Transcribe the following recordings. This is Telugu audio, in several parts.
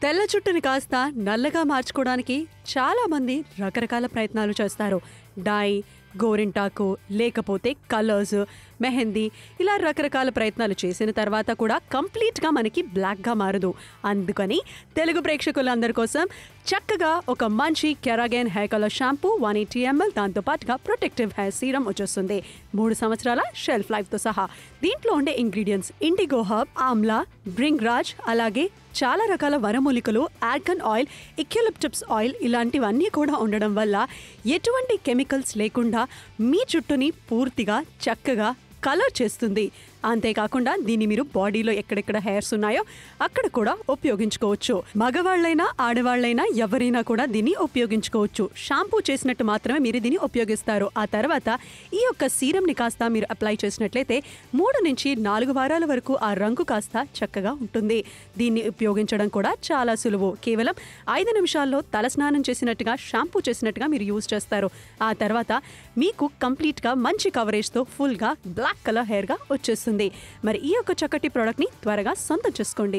తెల్ల జుట్టుని కాస్త నల్లగా మార్చుకోవడానికి చాలా మంది రకరకాల ప్రయత్నాలు చేస్తారు డై గోరింటాకు లేకపోతే కలర్స్ మెహందీ ఇలా రకరకాల ప్రయత్నాలు చేసిన తర్వాత కూడా కంప్లీట్గా మనకి బ్లాక్గా మారదు అందుకని తెలుగు ప్రేక్షకులందరి కోసం చక్కగా ఒక మంచి Keragain hair colour shampoo one eighty ML దాంతోపాటుగా ప్రొటెక్టివ్ హెయిర్ సీరం వచ్చేస్తుంది మూడు సంవత్సరాల షెల్ఫ్ లైఫ్తో సహా దీంట్లో ఉండే ingredients indigo herb amla bhringraj అలాగే చాలా రకాల వనమూలికలు ఆల్కన్ ఆయిల్ ఇక్యులిప్టిప్స్ ఆయిల్ ఇలాంటివన్నీ కూడా ఉండడం వల్ల ఎటువంటి కెమికల్స్ లేకుండా మీ జుట్టుని పూర్తిగా చక్కగా కలర్ చేస్తుంది అంతేకాకుండా దీన్ని మీరు బాడీలో ఎక్కడెక్కడ హెయిర్స్ ఉన్నాయో అక్కడ కూడా ఉపయోగించుకోవచ్చు మగవాళ్ళైనా ఆడవాళ్ళైనా ఎవరైనా కూడా దీన్ని ఉపయోగించుకోవచ్చు షాంపూ చేసినట్టు మాత్రమే మీరు దీన్ని ఉపయోగిస్తారు ఆ తర్వాత ఈ యొక్క సీరంని కాస్త మీరు అప్లై చేసినట్లయితే మూడు నుంచి నాలుగు వారాల వరకు ఆ రంగు కాస్త చక్కగా ఉంటుంది దీన్ని ఉపయోగించడం కూడా చాలా సులువు కేవలం ఐదు నిమిషాల్లో తలస్నానం చేసినట్టుగా షాంపూ చేసినట్టుగా మీరు యూజ్ చేస్తారు ఆ తర్వాత మీకు కంప్లీట్గా మంచి కవరేజ్తో ఫుల్గా బ్లాక్ కలర్ హెయిర్గా వచ్చేస్తుంది మరి ఈ యొక్క చక్కటి ప్రోడక్ట్ని త్వరగా సొంతం చేసుకోండి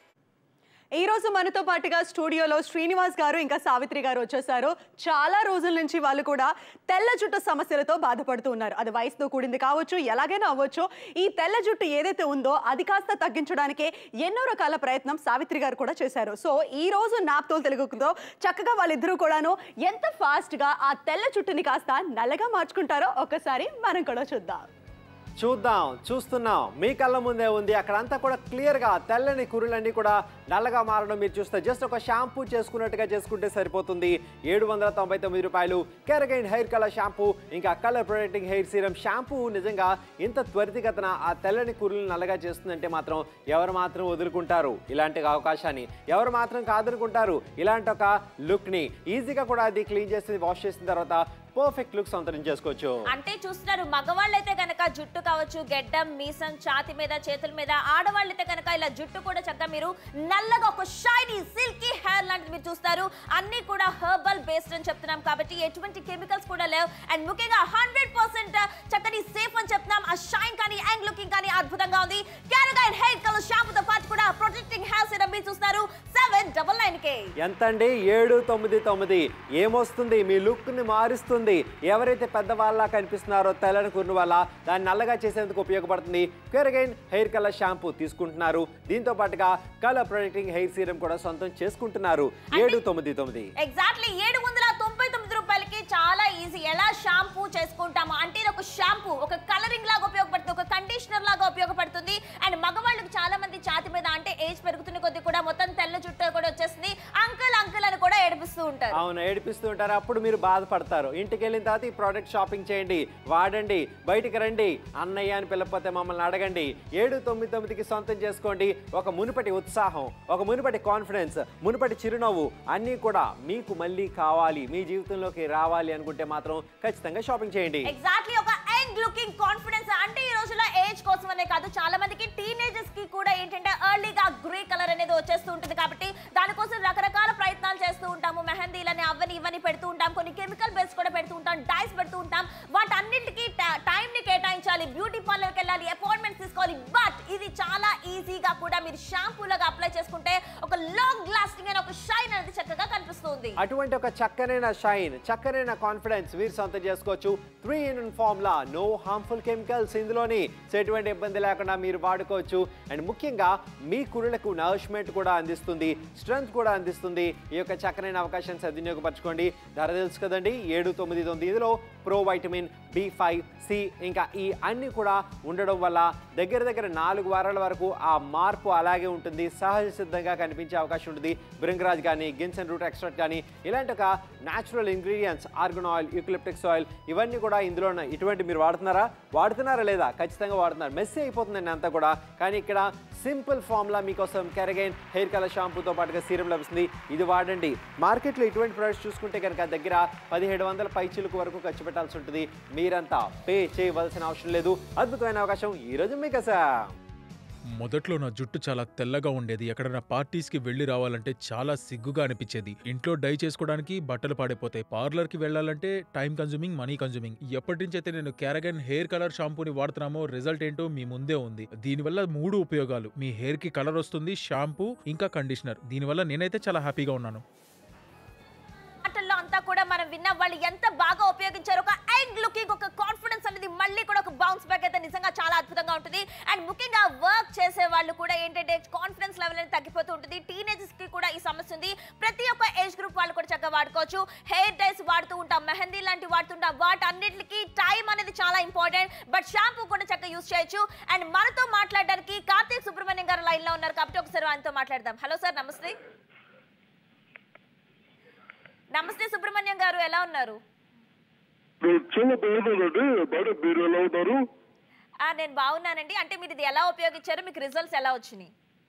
ఈ రోజు మనతో పాటుగా స్టూడియోలో శ్రీనివాస్ గారు ఇంకా సావిత్రి గారు వచ్చేసారు చాలా రోజుల నుంచి వాళ్ళు కూడా తెల్ల జుట్టు సమస్యలతో బాధపడుతూ ఉన్నారు అది వయసుతో కూడింది కావచ్చు ఎలాగైనా అవ్వచ్చు ఈ తెల్ల జుట్టు ఏదైతే ఉందో అది కాస్త తగ్గించడానికే ఎన్నో రకాల ప్రయత్నం సావిత్రి గారు కూడా చేశారు సో ఈ రోజు నాప్తోల్ తెలుగుతో చక్కగా వాళ్ళిద్దరూ కూడాను ఎంత ఫాస్ట్ గా ఆ తెల్ల జుట్టుని కాస్త నల్లగా మార్చుకుంటారో ఒక్కసారి మనం కూడా చూద్దాం చూద్దాం చూస్తున్నాం మీ కళ్ళ ముందే ఉంది అక్కడంతా కూడా క్లియర్గా తెల్లని కురులన్నీ కూడా నల్లగా మారడం మీరు చూస్తే జస్ట్ ఒక షాంపూ చేసుకున్నట్టుగా చేసుకుంటే సరిపోతుంది ఏడు వందల తొంభై తొమ్మిది రూపాయలు కెరగైన్ హెయిర్ కలర్ షాంపూ ఇంకా colour protecting hair serum shampoo నిజంగా ఇంత త్వరితగతన ఆ తెల్లని కురులను నల్లగా చేస్తుందంటే మాత్రం ఎవరు మాత్రం వదులుకుంటారు ఇలాంటి అవకాశాన్ని ఎవరు మాత్రం కాదనుకుంటారు ఇలాంటి ఒక లుక్ని ఈజీగా కూడా అది క్లీన్ చేసి వాష్ చేసిన తర్వాత పర్ఫెక్ట్ లుక్ సొంతం చేసుకోవచ్చు అంటే చూస్తున్నారు మగవాళ్ళైతే కనుక జుట్టు కావచ్చు గెడ్డం మీసం ఛాతి మీద చేతుల మీద ఆడవాళ్ళైతే కనుక ఇలా జుట్టు కూడా చక్కగా మీరు నల్లగా ఒక షైనీ సిల్కీ హెయిర్ లాంటిది మీరు చూస్తారు అన్ని కూడా హెర్బల్ బేస్డ్ అని చెప్తున్నాం కాబట్టి ఎటువంటి కెమికల్స్ కూడా లేవు అండ్ ముఖ్యంగా హండ్రెడ్ పర్సెంట్ చక్కని సేఫ్ అని చెప్తున్నాం ఆ షైన్ కానీ యాంగ్ లుకింగ్ కానీ అద్భుతంగా ఉంది క్యారగైన్ హెయిర్ కలర్ షాంపూతో పాటు కూడా ప్రొటెక్టింగ్ హెయిర్ సిరం మీరు చూస్తారు సెవెన్ డబల్ నైన్ కే ఎంతండి ఏడు తొమ్మిది తొమ్మిది ఏమొస్తుంది మీ లుక్ ని మారుస్తుంది ఎవరైతే పెద్దవాళ్ళ కనిపిస్తున్నారో తెల్లని కురుని వల్ల దాన్ని నల్లగా చేసేందుకు ఉపయోగపడుతుంది కెరగైన్ హెయిర్ కలర్ షాంపూ తీసుకుంటున్నారు దీంతో పాటుగా కలర్ ప్రొటెక్టింగ్ హెయిర్ సీరం కూడా సొంతం చేసుకుంటున్నారు ఏడు తొమ్మిది తొమ్మిది ఎగ్జాక్ట్లీ ఏడు వందల తొంభై తొమ్మిది రూపాయలకి చాలా ఈజీ ఎలా షాంపూ చేసుకుంటాము అంటే ఇది ఒక షాంపూ ఒక కలరింగ్ లాగా ఉపయోగపడుతుంది ఒక కండిషనర్ లాగా ఉపయోగపడుతుంది అండ్ మగవాళ్ళకి చాలా మంది ఛాతి మీద అంటే ఏజ్ పెరుగుతున్న కొద్ది కూడా మొత్తం తెల్ల జుట్టు కూడా వచ్చేస్తుంది అంకుల్ అంకుల్ అని కూడా ఏడిపిస్తూ ఉంటారు అవును ఏడిపిస్తూ ఉంటారు అప్పుడు మీరు బాధపడతారు ఇంటికి వెళ్ళిన తర్వాత ఈ ప్రోడక్ట్ షాపింగ్ చేయండి వాడండి బయటికి రండి అన్నయ్య అని పిలకపోతే మమ్మల్ని అడగండి ఏడు తొమ్మిది తొమ్మిదికి సొంతం చేసుకోండి ఒక మునుపటి ఉత్సాహం ఒక మునుపటి కాన్ఫిడెన్స్ మునుపటి చిరునవ్వు అన్నీ కూడా మీకు మళ్ళీ కావాలి మీ జీవితంలోకి రావాలి అనుకుంటే మాత్రం ఖచ్చితంగా షాపింగ్ చేయండి ఎగ్జాక్ట్లీ ఒక యంగ్ లుకింగ్ కాన్ఫిడెన్స్ అంటే ఈ రోజుల్లో ఏజ్ కోసం అనే కాదు చాలా మందికి టీనేజర్స్ కి కూడా ఏంటంటే ఎర్లీగా గ్రే కలర్ అనేది వచ్చేస్తూ ఉంటుంది కాబట్టి దానికోసం రకరకాల ప్రయత్నాలు చేస్తూ ఉంటాము మెహందీలని అవని ఇవని పెడుతూ ఉంటాం కొన్ని కెమికల్ బేస్ కూడా పెడుతూ ఉంటాం డైస్ పెడుతూ ఉంటాం వాటన్నింటికి టైం ని కేటాయించాలి బ్యూటీ పార్లర్కి వెళ్ళాలి అపాయింట్మెంట్స్ తీసుకోవాలి బట్ ఇది చాలా ఈజీగా కూడా మీరు షాంపూలుగా అప్లై చేసుకుంటే ఒక లాంగ్ లాస్టింగ్ అయిన ఒక షైన్ అనేది చక్కగా కనిపిస్తుంది అటువంటి ఒక చక్కనైన షైన్ చక్కనైన కాన్ఫిడెన్స్ వీరు సొంతం చేసుకోవచ్చు three in formula no harmful chemicals ఇందులోని సో ఎటువంటి ఇబ్బంది లేకుండా మీరు వాడుకోవచ్చు అండ్ ముఖ్యంగా మీ కురులకు నరిష్మెంట్ కూడా అందిస్తుంది స్ట్రెంగ్త్ కూడా అందిస్తుంది ఈ యొక్క చక్కనైన అవకాశాన్ని సద్వినియోగపరచుకోండి ధర తెలుసు కదండి ఏడు తొమ్మిది తొమ్మిది ఇందులో pro vitamin B five C ఇంకా ఈ అన్ని కూడా ఉండడం వల్ల దగ్గర దగ్గర నాలుగు వారాల వరకు ఆ మార్పు అలాగే ఉంటుంది సహజ సిద్ధంగా కనిపించే అవకాశం ఉంటుంది బ్రింగరాజ్ కానీ గిన్సన్ రూట్ ఎక్స్ట్రాక్ట్ కానీ ఇలాంటి ఒక natural ingredients argan oil eucalyptus oil ఇవన్నీ కూడా ఇందులో ఉన్నాయి ఇటువంటి మీరు వాడుతున్నారా వాడుతున్నారా లేదా ఖచ్చితంగా వాడుతున్నారు మెస్సీ అయిపోతుందండి అంతా కూడా కానీ ఇక్కడ సింపుల్ ఫార్ములా మీకోసం కెరగైన్ హెయిర్ కలర్ షాంపూతో పాటుగా సీరం లభిస్తుంది ఇది వాడండి మార్కెట్లో ఇటువంటి ప్రొడక్ట్స్ చూసుకుంటే కనుక దగ్గర పదిహేడు వందల పైచిలకు వరకు ఖర్చు పెట్టాల్సి ఉంటుంది మీరంతా పే చేయవలసిన అవసరం లేదు అద్భుతమైన అవకాశం ఈరోజు మీకు మొదట్లో నా జుట్టు చాలా తెల్లగా ఉండేది ఎక్కడైనా పార్టీస్కి వెళ్ళి రావాలంటే చాలా సిగ్గుగా అనిపించేది ఇంట్లో డై చేసుకోవడానికి బట్టలు పాడైపోతాయి పార్లర్కి వెళ్ళాలంటే టైం కన్జ్యూమింగ్ మనీ కన్జ్యూమింగ్ ఎప్పటి నుంచి అయితే నేను క్యారగన్ హెయిర్ కలర్ షాంపూని వాడుతున్నామో రిజల్ట్ ఏంటో మీ ముందే ఉంది దీనివల్ల మూడు ఉపయోగాలు మీ హెయిర్ కి కలర్ వస్తుంది షాంపూ ఇంకా కండిషనర్ దీనివల్ల నేనైతే చాలా హ్యాపీగా ఉన్నాను మాటల్లో అంతా కూడా మనం విన్న వాళ్ళు ఎంత బాగా ఉపయోగించారు ఒక యంగ్ లుకింగ్ ఒక కాన్ఫిడెన్స్ అనేది మళ్ళీ కూడా ఒక బౌన్స్ బ్యాక్ అయితే నిజంగా చాలా అద్భుతంగా ఉంటుంది అండ్ ముఖ్యంగా వర్క్ చేసే వాళ్ళు కూడా ఏంటంటే కాన్ఫిడెన్స్ లెవెల్ అనేది తగ్గిపోతూ ఉంటుంది టీనేజర్స్ కి కూడా ఈ సమస్య ఉంది ప్రతి ఒక్క ఏజ్ గ్రూప్ వాళ్ళు కూడా చక్కగా వాడుకోవచ్చు హెయిర్ డైస్ వాడుతూ ఉంటాం మెహందీ లాంటి వాడుతుంటాం వాటన్నిటికి టైం అనేది చాలా ఇంపార్టెంట్ బట్ షాంపూ కూడా చక్కగా యూస్ చేయొచ్చు అండ్ మనతో మాట్లాడడానికి కార్తీక్ సుబ్రహ్మణ్యం గారు లైన్ లో ఉన్నారు కాబట్టి ఒకసారి ఆయనతో మాట్లాడదాం హలో సార్ నమస్తే నమస్తే సుబ్రహ్మణ్యం గారు ఎలా ఉన్నారు నేను చాలా బాగున్నానండి మేడం మీరు ఎలా ఉన్నారు ఆ, నేను బాగున్నానండి అంటే మీరు ఇది ఎలా ఉపయోగించారు మీకు రిజల్ట్స్ ఎలా వచ్చినాయి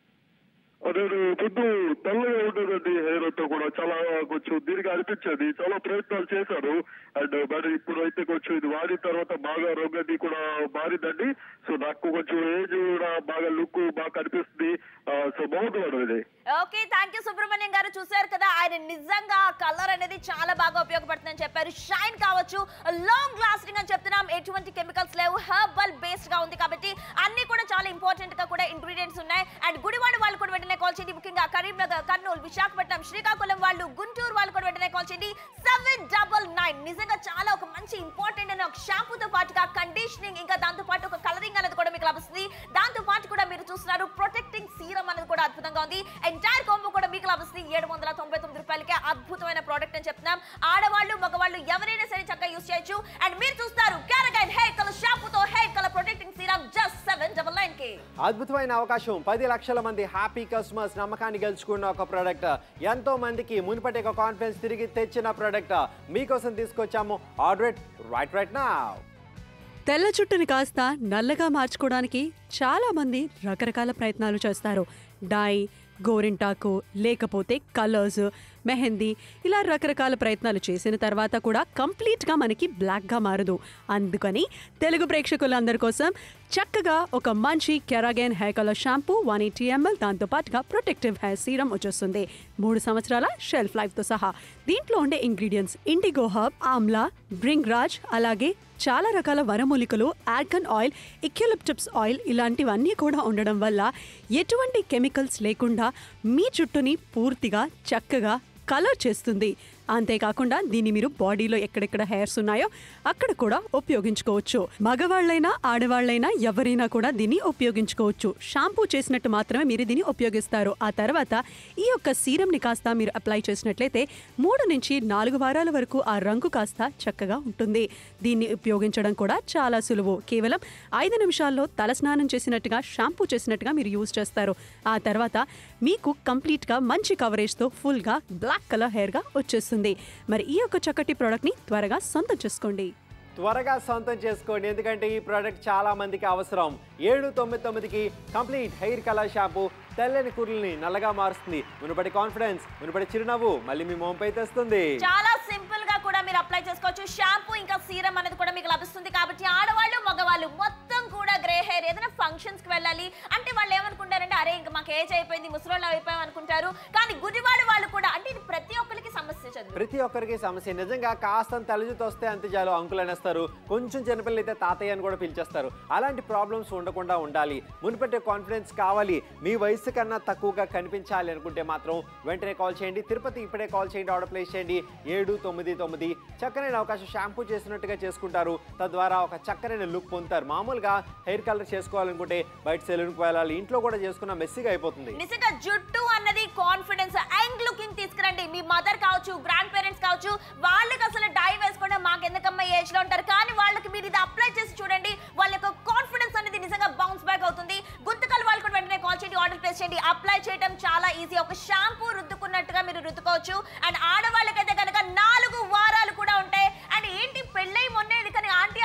నేను ముందు తెల్లగా ఉండేదండి హెయిర్ అంతా కూడా చాలా కొంచెం దీనిగా అనిపించేది చాలా ప్రయత్నాలు చేశాను అండ్ మరి ఇప్పుడు అయితే కొంచెం ఇది వాడిన తర్వాత బాగా రంగది కూడా మారిందండి సో నాకు కొంచెం ఏజ్ కూడా బాగా లుక్ బాగా కనిపిస్తుంది సో బాగుంది మేడం ఇది ఓకే థ్యాంక్ యూ సుబ్రహ్మణ్యం గారు చూశారు కదా ఆయన నిజంగా కలర్ అనేది చాలా బాగా ఉపయోగపడుతుందని చెప్పారు షైన్ కావచ్చు లాంగ్ లాస్టింగ్ అని చెప్తున్నాం ఎటువంటి కెమికల్స్ లేవు హెర్బల్ బేస్డ్ గా ఉంది కాబట్టి అన్ని కూడా చాలా ఇంపార్టెంట్ గా కూడా ఇంగ్రీడియంట్స్ ఉన్నాయి అండ్ గుడివాడ వాళ్ళు కూడా వెంటనే కాల్ చేయండి ముఖ్యంగా కరీంనగర్ కర్నూలు విశాఖపట్నం శ్రీకాకుళం వాళ్ళు గుంటూరు వాళ్ళు కూడా వెంటనే కాల్ చేయండి సెవెన్ డబల్ నైన్ నిజంగా చాలా ఒక మంచి ఇంపార్టెంట్ అయిన ఒక షాంపూతో పాటుగా కండిషనింగ్ ఇంకా దాంతో పాటు ఒక కలరింగ్ అనేది కూడా మీకు లభిస్తుంది దాంతో పాటు కూడా మీరు చూస్తున్నారు ప్రొటెక్టింగ్ సీరం అనేది కూడా అద్భుతంగా ఉంది ఎంటైర్ కాంబో కూడా మీకు లభిస్తుంది ఏడు వందల తొంభై తొమ్మిది రూపాయలకే అద్భుతమైన ప్రోడక్ట్ అని చెప్తున్నాం ఆడవాళ్ళు మగవాళ్ళు ఎవరైనా సరే చక్కగా యూస్ చేయొచ్చు అండ్ మీరు చూస్తారు క్యారగైన్ హెయిర్ కలర్ షాంపూతో hair colour protecting serum just seven double nine కే అద్భుతమైన అవకాశం పది లక్షల మంది హ్యాపీ కస్టమర్స్ నమ్మకాన్ని గెలుచుకున్న ఒక ప్రోడక్ట్ ఎంతో మందికి మునుపటి ఒక కాన్ఫిడెన్స్ తిరిగి తెచ్చిన ప్రోడక్ట్ మీకోసం తీసుకొచ్చాము ఆర్డర్ ఇట్ రైట్ రైట్ నా తెల్ల జుట్టుని కాస్త నల్లగా మార్చుకోవడానికి చాలా మంది రకరకాల ప్రయత్నాలు చేస్తారు డై గోరింటాకు లేకపోతే కలర్స్ మెహందీ ఇలా రకరకాల ప్రయత్నాలు చేసిన తర్వాత కూడా కంప్లీట్గా మనకి బ్లాక్గా మారదు అందుకని తెలుగు ప్రేక్షకులందరి కోసం చక్కగా ఒక మంచి Keragain hair colour shampoo one eighty ML దాంతో పాటుగా ప్రొటెక్టివ్ హెయిర్ సీరం వచ్చేస్తుంది మూడు సంవత్సరాల షెల్ఫ్ లైఫ్తో సహా దీంట్లో ఉండే ingredients indigo herb amla bhringraj అలాగే చాలా రకాల వరమూలికలు ఆల్కన్ ఆయిల్ ఇక్యులిప్టిప్స్ ఆయిల్ ఇలాంటివన్నీ కూడా ఉండడం వల్ల ఎటువంటి కెమికల్స్ లేకుండా మీ జుట్టుని పూర్తిగా చక్కగా కలర్ చేస్తుంది అంతేకాకుండా దీన్ని మీరు బాడీలో ఎక్కడెక్కడ హెయిర్స్ ఉన్నాయో అక్కడ కూడా ఉపయోగించుకోవచ్చు మగవాళ్ళైనా ఆడవాళ్ళైనా ఎవరైనా కూడా దీన్ని ఉపయోగించుకోవచ్చు షాంపూ చేసినట్టు మాత్రమే మీరు దీన్ని ఉపయోగిస్తారు ఆ తర్వాత ఈ యొక్క సీరంని కాస్త మీరు అప్లై చేసినట్లయితే మూడు నుంచి నాలుగు వారాల వరకు ఆ రంగు కాస్త చక్కగా ఉంటుంది దీన్ని ఉపయోగించడం కూడా చాలా సులువు కేవలం ఐదు నిమిషాల్లో తలస్నానం చేసినట్టుగా షాంపూ చేసినట్టుగా మీరు యూజ్ చేస్తారు ఆ తర్వాత మీకు కంప్లీట్గా మంచి కవరేజ్తో ఫుల్గా బ్లాక్ కలర్ హెయిర్గా వచ్చేస్తుంది మరి ఈ యొక్క చక్కటి ప్రోడక్ట్ని త్వరగా సొంతం చేసుకోండి త్వరగా సొంతం చేసుకోండి ఎందుకంటే ఈ ప్రోడక్ట్ చాలా మందికి అవసరం ఏడు తొమ్మిది తొమ్మిదికి కంప్లీట్ హెయిర్ కలర్ షాంపూ తెల్లని కుర్లని నల్లగా మారుస్తుంది మునుపటి కాన్ఫిడెన్స్ మునుపటి చిరునవ్వు మళ్ళీ మీ మోంపై తెస్తుంది చాలా సింపుల్ గా కూడా మీరు అప్లై చేసుకోవచ్చు షాంపూ ఇంకా సీరం అనేది కూడా మీకు లభిస్తుంది కాబట్టి ఆడవాళ్ళు మగవాళ్ళు మొత్తం కూడా గ్రే హెయిర్ ఏదైనా ఫంక్షన్స్ కి వెళ్ళాలి అంటే వాళ్ళు ఏమనుకుంటారంటే అరే ఇంకా మాకు ఏజ్ అయిపోయింది ముసలోళ్ళు అయిపోయాం అనుకుంటారు కానీ గుడివాడ వాళ్ళు కూడా అంటే ఇది ప్రతి ఒక్కరికి సమస్య చదువు ప్రతి ఒక్కరికి సమస్య నిజంగా కాస్త తలజుతు వస్తే అంతే చాలు అంకులు అనేస్తారు కొంచెం చిన్నపిల్లలు అయితే తాతయ్య అని కూడా పిలిచేస్తారు అలాంటి ప్రాబ్లమ్స్ ఉండకుండా ఉండాలి మునుపటి కాన్ఫిడెన్స్ కావాలి మీ వయసు కన్నా తక్కువగా కనిపించాలి అనుకుంటే మాత్రం వెంటనే కాల్ చేయండి తిరుపతి ఇప్పుడే కాల్ చేయండి ఆర్డర్ ప్లేస్ చేయండి ఏడు తొమ్మిది తొమ్మిది చక్కనైన అవకాశం షాంపూ చేసినట్టుగా చేసుకుంటారు తద్వారా ఒక చక్కనైన లుక్ పొందుతారు మామూలుగా హెయిర్ కలర్ చేసుకోవాలనుకుంటే బయట సెలూన్కి వెళ్ళాలి ఇంట్లో కూడా చేసుకున్న మెస్సీగా అయిపోతుంది నిజంగా జుట్టు అన్నది కాన్ఫిడెన్స్ యంగ్ లుకింగ్ తీసుకురండి మీ మదర్ కావచ్చు గ్రాండ్ పేరెంట్స్ కావచ్చు వాళ్ళకి అసలు డై వేసుకుంటే మాకు ఎందుకమ్మా ఏజ్ లో ఉంటారు కానీ వాళ్ళకి మీరు ఇది అప్లై చేసి చూడండి వాళ్ళ యొక్క కాన్ఫిడెన్స్ అనేది నిజంగా బౌన్స్ బ్యాక్ అవుతుంది గుంతకల్ వాళ్ళు కూడా వెంటనే కాల్ చేయండి ఆర్డర్ ప్లేస్ చేయండి అప్లై చేయడం చాలా ఈజీ ఒక షాంపూ రుద్దుకున్నట్టుగా మీరు రుద్దుకోవచ్చు అండ్ ఆడవాళ్ళకైతే కనుక నాలుగు వారాలు కూడా ఉంటాయి అండ్ ఏంటి పెళ్ళై మొన్నే ఇది కానీ ఆంటీ ఆంటీ అని పిలుస్తారు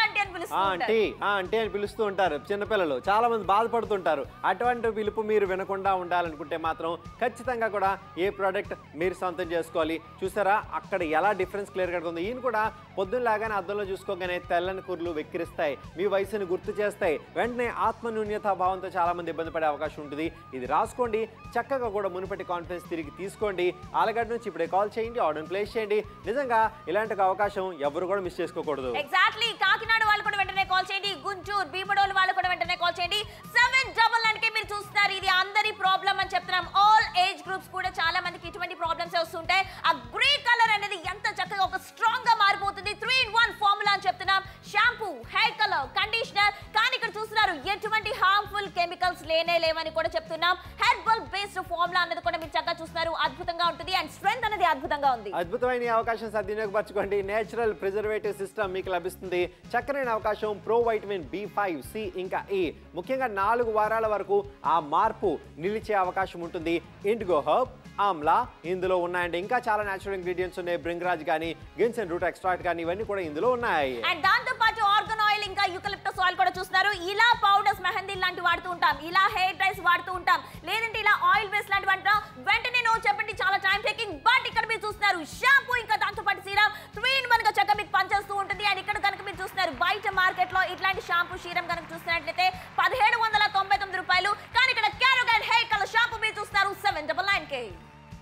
పిలుస్తూ ఆ ఉంటారు ఆంటీ ఆ ఆంటీ అని పిలుస్తూ ఉంటారు చిన్నపిల్లలు చాలా మంది బాధపడుతుంటారు అటువంటి పిలుపు మీరు వినకుండా ఉండాలనుకుంటే మాత్రం ఖచ్చితంగా కూడా ఏ ప్రోడక్ట్ మీరు సొంతం చేసుకోవాలి చూసారా అక్కడ ఎలా డిఫరెన్స్ క్లియర్ కడుతుంది ఈయన కూడా పొద్దున్న లాగానే అద్దంలో చూసుకోగానే తెల్లని కుర్లు వెక్కిరిస్తాయి మీ వయసుని గుర్తు చేస్తాయి వెంటనే ఆత్మ న్యూన్యతా భావంతో చాలా మంది ఇబ్బంది పడే అవకాశం ఉంటుంది ఇది రాసుకోండి చక్కగా కూడా మునుపటి కాన్ఫిడెన్స్ తిరిగి తీసుకోండి ఆలగడ్డ నుంచి ఇప్పుడే కాల్ చేయండి ఆర్డర్ ప్లేస్ చేయండి నిజంగా ఇలాంటి ఒక అవకాశం ఎవరు కూడా మిస్ చేసుకోకూడదు ఎగ్జాక్ట్లీ కాకినాడ వాళ్ళు కూడా వెంటనే కాల్ చేయండి గుంటూరు భీమడోలు వాళ్ళు కూడా వెంటనే కాల్ చేయండి సెవెన్ డబల్ నైన్ కి మీరు చూస్తున్నారు ఇది అందరి ప్రాబ్లం అని చెప్తున్నాం ఆల్ ఏజ్ గ్రూప్స్ కూడా చాలా మందికి ఇటువంటి ప్రాబ్లమ్స్ వస్తుంటాయి ఆ గ్రే కలర్ అనేది ఎంత చక్కగా ఒక స్ట్రాంగ్ గా మారిపోతుంది త్రీ ఇన్ వన్ ఫార్ములా అని చెప్తున్నాం షాంపూ హెయిర్ కలర్ కండిషనర్ కానీ ఇక్కడ చూస్తున్నారు ఎటువంటి హార్మ్ఫుల్ కెమికల్స్ లేనే లేవని కూడా చెప్తున్నాం హెర్బల్ బేస్డ్ ఫార్ములా అనేది కూడా మీరు చక్కగా చూస్తున్నారు అద్భుతంగా ఉంటుంది అండ్ స్ట్రెంత్ అనేది అద్భుతంగా ఉంది అద్భుతమైన ఈ అవకాశం సద్వినియోగపరచుకోండి నేచురల్ ప్రిజర్వేటివ్ సిస్టమ్ మీకు లభిస్తుంది చక్కనైన అవకాశం pro vitamin B five C ఇంకా ఈ ముఖ్యంగా నాలుగు వారాల వరకు ఆ మార్పు నిలిచే అవకాశం ఉంటుంది ఇండిగో హర్బ్ ఆమ్లా ఇందులో ఉన్నాయండి ఇంకా చాలా నేచురల్ ఇంగ్రీడియంట్స్ ఉన్నాయి బ్రింగ్రాజ్ కానీ గిన్సన్ రూట్ ఎక్స్ట్రాక్ట్ కానీ ఇవన్నీ కూడా ఇందులో ఉన్నాయి అండ్ దాంతో పాటు ఆర్గన్ ఆయిల్ ఇంకా యూకలిప్టస్ ఆయిల్ కూడా చూస్తున్నారు ఇలా పౌడర్స్ మెహందీ లాంటి వాడుతూ ఉంటాం ఇలా హెయిర్ డ్రైస్ వాడుతూ ఉంటాం లేదంటే ఇలా ఆయిల్ బేస్ లాంటి వాడుతాం వెంటనే నో చెప్పండి చాలా టైం టేకింగ్ బట్ ఇక్కడ మీరు చూస్తున్నారు షాంపూ ఇంకా దాంతో పాటు సీరం త్రీ ఇన్ వన్ గా చక్కగా మీకు పనిచేస్తూ ఉంటుంది అండ్ ఇక్కడ కనుక మీరు చూస్తున్నారు బయట మార్కెట్ లో ఇట్లాంటి షాంపూ సీరం కనుక చూస్తున్నట్లయితే పదిహేడు వందల తొంభై తొమ్మిది రూపాయలు కానీ ఇక్కడ క్యారోగాన్ హెయిర్ కలర్ షాంపూ మీరు చూస్తున్నారు సెవెన్ డబల్ నైన్ కే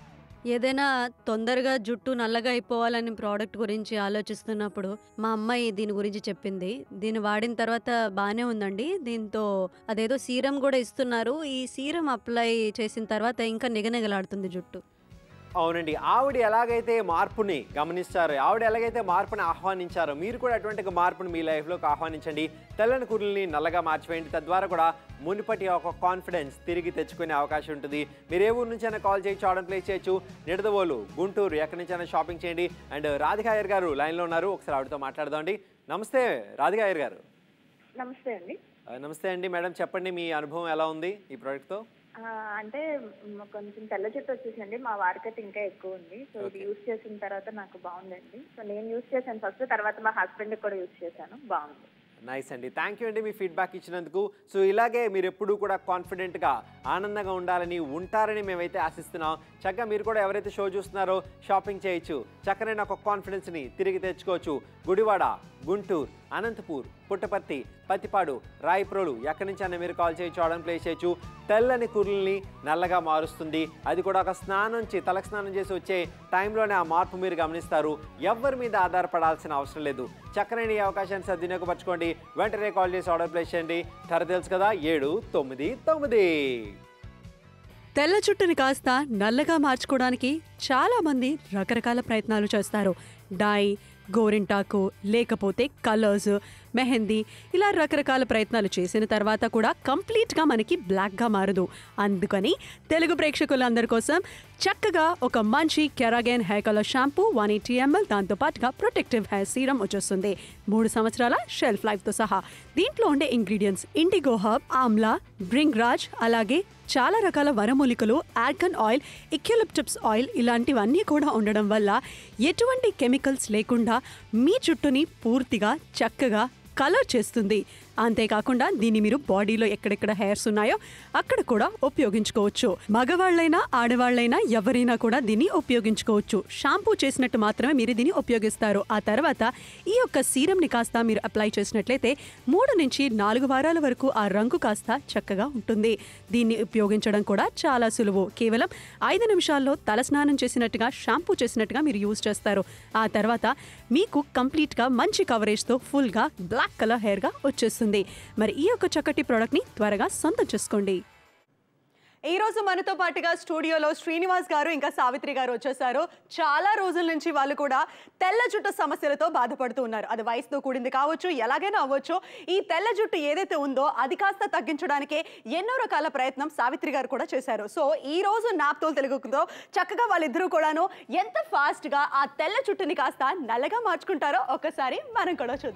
ఏదైనా తొందరగా జుట్టు నల్లగా అయిపోవాలని ప్రోడక్ట్ గురించి ఆలోచిస్తున్నప్పుడు మా అమ్మాయి దీని గురించి చెప్పింది దీన్ని వాడిన తర్వాత బాగానే ఉందండి దీంతో అదేదో సీరం కూడా ఇస్తున్నారు ఈ సీరం అప్లై చేసిన తర్వాత ఇంకా నిగనిగలాడుతుంది జుట్టు అవునండి ఆవిడ ఎలాగైతే మార్పుని గమనిస్తారు ఆవిడ ఎలాగైతే మార్పుని ఆహ్వానించారో మీరు కూడా అటువంటి ఒక మార్పుని మీ లైఫ్లోకి ఆహ్వానించండి తెల్లని కురుల్ని నల్లగా మార్చివేయండి తద్వారా కూడా మునుపటి ఒక కాన్ఫిడెన్స్ తిరిగి తెచ్చుకునే అవకాశం ఉంటుంది మీరు ఏ ఊరు నుంచైనా కాల్ చేయొచ్చు ఆర్డర్ ప్లేస్ చేయొచ్చు నిడదవోలు గుంటూరు ఎక్కడి నుంచైనా షాపింగ్ చేయండి అండ్ రాధికా అయ్యర్ గారు లైన్లో ఉన్నారు ఒకసారి ఆవిడతో మాట్లాడదామండి నమస్తే రాధికా అయ్యర్ గారు నమస్తే అండి ఆ, నమస్తే అండి మేడం చెప్పండి మీ అనుభవం ఎలా ఉంది ఈ ప్రోడక్ట్తో ఆ, అంటే మ్, కొంచెం తెల్ల చెట్టు వచ్చేసండి మా వారికైతే ఇంకా ఎక్కువ ఉంది సో ఇది యూస్ చేసిన తర్వాత నాకు బాగుందండి సో నేను యూస్ చేశాను ఫస్ట్ తర్వాత మా హస్బెండ్ కూడా యూస్ చేశాను బాగుంది నైస్ అండి థ్యాంక్ యూ అండి మీ ఫీడ్బ్యాక్ ఇచ్చినందుకు సో ఇలాగే మీరు ఎప్పుడూ కూడా కాన్ఫిడెంట్గా ఆనందంగా ఉండాలని ఉంటారని మేమైతే ఆశిస్తున్నాం చక్కగా మీరు కూడా ఎవరైతే షో చూస్తున్నారో షాపింగ్ చేయొచ్చు చక్కనైన ఒక కాన్ఫిడెన్స్ని తిరిగి తెచ్చుకోవచ్చు గుడివాడ గుంటూరు అనంతపూర్ పుట్టపర్తి పత్తిపాడు రాయప్రోలు ఎక్కడి నుంచి అయినా మీరు కాల్ చేయొచ్చు ఆర్డర్ ప్లేస్ చేయొచ్చు తెల్లని కుర్లని నల్లగా మారుస్తుంది అది కూడా ఒక స్నానం చే తలకు స్నానం చేసి వచ్చే టైంలోనే ఆ మార్పు మీరు గమనిస్తారు ఎవరి మీద ఆధారపడాల్సిన అవసరం లేదు చక్కనైన ఈ అవకాశాన్ని సద్వినియోగపరచుకోండి వెంటనే కాల్ చేసి ఆర్డర్ ప్లేస్ చేయండి ధర తెలుసు కదా ఏడు తొమ్మిది తొమ్మిది తెల్ల జుట్టుని కాస్త నల్లగా మార్చుకోవడానికి చాలా మంది రకరకాల ప్రయత్నాలు చేస్తారు డై గోరింటాకు లేకపోతే కలర్స్ మెహందీ ఇలా రకరకాల ప్రయత్నాలు చేసిన తర్వాత కూడా కంప్లీట్గా మనకి బ్లాక్గా మారదు అందుకని తెలుగు ప్రేక్షకులందరి కోసం చక్కగా ఒక మంచి Keragain hair colour shampoo one eighty ML దాంతోపాటుగా ప్రొటెక్టివ్ హెయిర్ సీరం వచ్చేస్తుంది మూడు సంవత్సరాల షెల్ఫ్ లైఫ్తో సహా దీంట్లో ఉండే ingredients indigo herb amla bhringraj అలాగే చాలా రకాల వనమూలికలు ఆల్కన్ ఆయిల్ ఇక్యులిప్టిప్స్ ఆయిల్ ఇలాంటివన్నీ కూడా ఉండడం వల్ల ఎటువంటి కెమికల్స్ లేకుండా మీ జుట్టుని పూర్తిగా చక్కగా కలర్ చేస్తుంది అంతేకాకుండా దీన్ని మీరు బాడీలో ఎక్కడెక్కడ హెయిర్స్ ఉన్నాయో అక్కడ కూడా ఉపయోగించుకోవచ్చు మగవాళ్ళైనా ఆడవాళ్ళైనా ఎవరైనా కూడా దీన్ని ఉపయోగించుకోవచ్చు షాంపూ చేసినట్టు మాత్రమే మీరు దీన్ని ఉపయోగిస్తారు ఆ తర్వాత ఈ యొక్క సీరంని కాస్త మీరు అప్లై చేసినట్లయితే మూడు నుంచి నాలుగు వారాల వరకు ఆ రంగు కాస్త చక్కగా ఉంటుంది దీన్ని ఉపయోగించడం కూడా చాలా సులువు కేవలం ఐదు నిమిషాల్లో తల స్నానం చేసినట్టుగా షాంపూ చేసినట్టుగా మీరు యూజ్ చేస్తారు ఆ తర్వాత మీకు కంప్లీట్గా మంచి కవరేజ్తో ఫుల్గా బ్లాక్ కలర్ హెయిర్గా వచ్చేస్తుంది మరి ఈ యొక్క చక్కటి ప్రోడక్ట్ని త్వరగా సొంతం చేసుకోండి ఈ రోజు మనతో పాటుగా స్టూడియోలో శ్రీనివాస్ గారు ఇంకా సావిత్రి గారు వచ్చేసారు చాలా రోజుల నుంచి వాళ్ళు కూడా తెల్ల జుట్టు సమస్యలతో బాధపడుతూ ఉన్నారు అది వయసుతో కూడింది కావచ్చు ఎలాగైనా అవ్వచ్చు ఈ తెల్ల జుట్టు ఏదైతే ఉందో అది కాస్త తగ్గించడానికే ఎన్నో రకాల ప్రయత్నం సావిత్రి గారు కూడా చేశారు సో ఈ రోజు నాప్తోలు తెలుగుతో చక్కగా వాళ్ళిద్దరూ కూడాను ఎంత ఫాస్ట్ గా ఆ తెల్ల జుట్టుని కాస్త నల్లగా మార్చుకుంటారో ఒకసారి మనం కూడా చూద్దాం